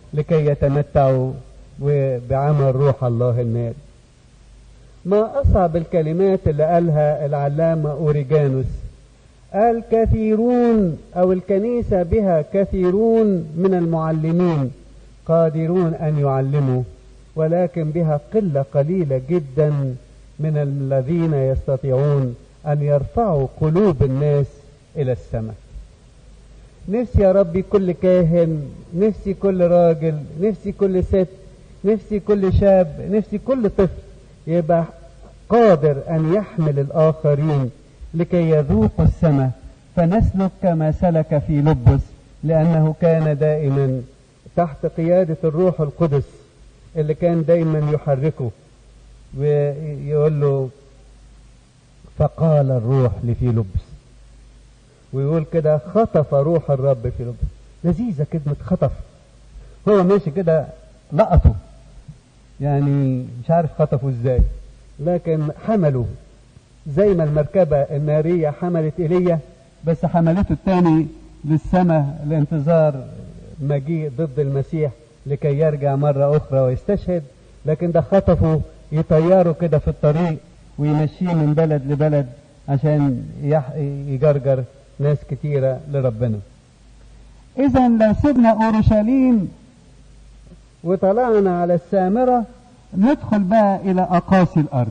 لكي يتمتعوا بعمل روح الله النار ما أصعب الكلمات اللي قالها العلامة أوريجانوس قال كثيرون أو الكنيسة بها كثيرون من المعلمين قادرون أن يعلموا ولكن بها قلة قليلة جدا من الذين يستطيعون أن يرفعوا قلوب الناس إلى السماء نفسي يا ربي كل كاهن نفسي كل راجل نفسي كل ست نفسي كل شاب نفسي كل طفل يبقى قادر أن يحمل الآخرين لكي يذوقوا السماء فنسلك كما سلك في لبس لأنه كان دائما تحت قيادة الروح القدس اللي كان دايما يحركه ويقول له فقال الروح لفيلبس ويقول كده خطف روح الرب في لبس لذيذة كلمة خطف هو ماشي كده لقطه يعني مش عارف خطفه ازاي لكن حمله زي ما المركبة النارية حملت ايليا بس حملته التاني للسماء لانتظار مجيء ضد المسيح لكي يرجع مرة أخرى ويستشهد لكن ده خطفه يطيره كده في الطريق ويمشيه من بلد لبلد عشان يجرجر ناس كتيرة لربنا إذا لو سيبنا أورشليم وطلعنا على السامرة ندخل بقى إلى أقاصي الأرض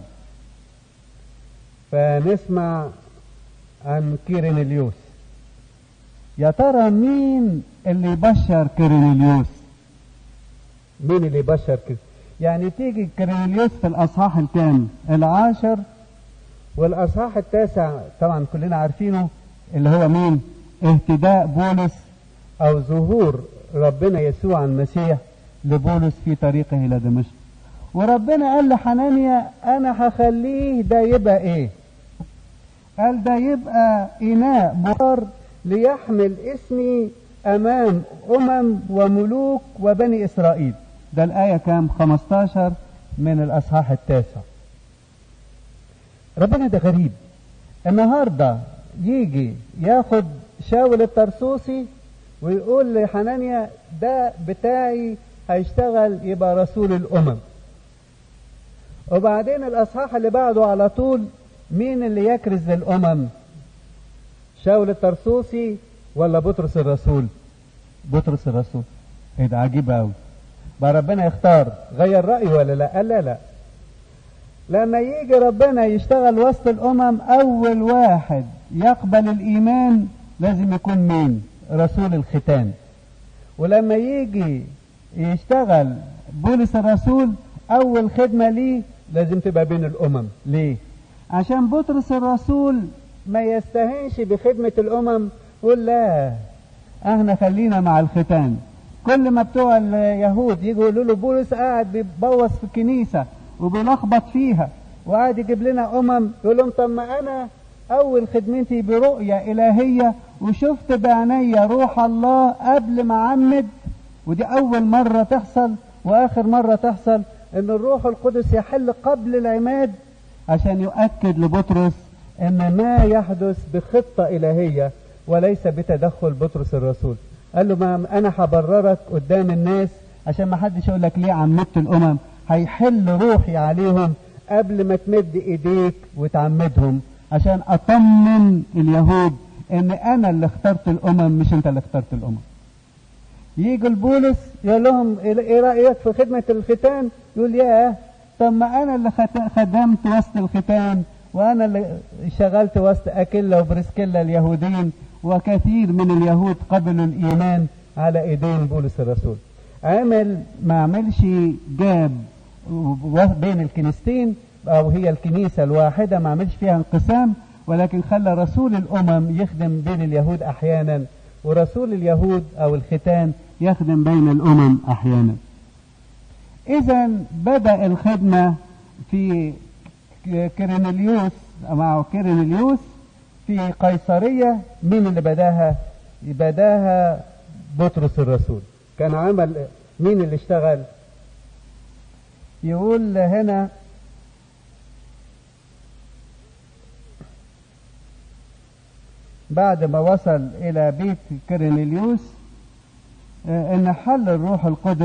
فنسمع عن كيرنليوس يا ترى مين اللي يبشر كيرنليوس مين اللي يبشر كده يعني تيجي كيرنليوس في الأصحاح الكام العاشر والأصحاح التاسع طبعا كلنا عارفينه اللي هو مين اهتداء بولس أو ظهور ربنا يسوع المسيح لبولس في طريقه إلى دمشق وربنا قال لحنانيا أنا هخليه ده يبقى إيه قال ده يبقى إناء بار ليحمل اسمي أمام أمم وملوك وبني إسرائيل ده الآية كام 15 من الأصحاح التاسع ربنا ده غريب النهاردة يجي ياخد شاول الترسوسي ويقول لحنانيا ده بتاعي هيشتغل يبقى رسول الأمم وبعدين الأصحاح اللي بعده على طول مين اللي يكرز للأمم شاول الترسوسي ولا بطرس الرسول بطرس الرسول ايه ده عجيب قوي بقى ربنا يختار غير رأيه ولا لا قال لا لا لما يجي ربنا يشتغل وسط الأمم أول واحد يقبل الإيمان لازم يكون مين رسول الختان ولما يجي يشتغل بولس الرسول أول خدمة ليه لازم تبقى بين الأمم ليه عشان بطرس الرسول ما يستهينش بخدمة الأمم يقول لا احنا خلينا مع الختان كل ما بتوع اليهود يجوا يقولوا له بولس قاعد بيبوظ في الكنيسة وبيلخبط فيها وقاعد يجيب لنا أمم يقول لهم طب ما أنا أول خدمتي برؤية إلهية وشفت بعينيا روح الله قبل ما أعمد ودي أول مرة تحصل وآخر مرة تحصل إن الروح القدس يحل قبل العماد عشان يؤكد لبطرس ان ما يحدث بخطة الهية وليس بتدخل بطرس الرسول قال له ما انا هبررك قدام الناس عشان ما حدش يقول لك ليه عمدت الامم هيحل روحي عليهم قبل ما تمد ايديك وتعمدهم عشان اطمن اليهود ان انا اللي اخترت الامم مش انت اللي اخترت الامم يجي البولس يقول لهم ايه رايك في خدمه الختان يقول ياه طب ما انا اللي خدمت وسط الختان وانا اللي شغلت وسط اكيلا وبرسكيلا اليهودين وكثير من اليهود قبلوا الايمان على ايدين بولس الرسول عمل ما عملش جاب بين الكنيستين او هي الكنيسه الواحده ما عملش فيها انقسام ولكن خلى رسول الامم يخدم بين اليهود احيانا ورسول اليهود او الختان يخدم بين الامم احيانا اذا بدا الخدمه في كيرنليوس مع كيرنليوس في قيصرية مين اللي بداها بداها بطرس الرسول كان عمل مين اللي اشتغل يقول هنا بعد ما وصل إلى بيت كيرنليوس إن حل الروح القدس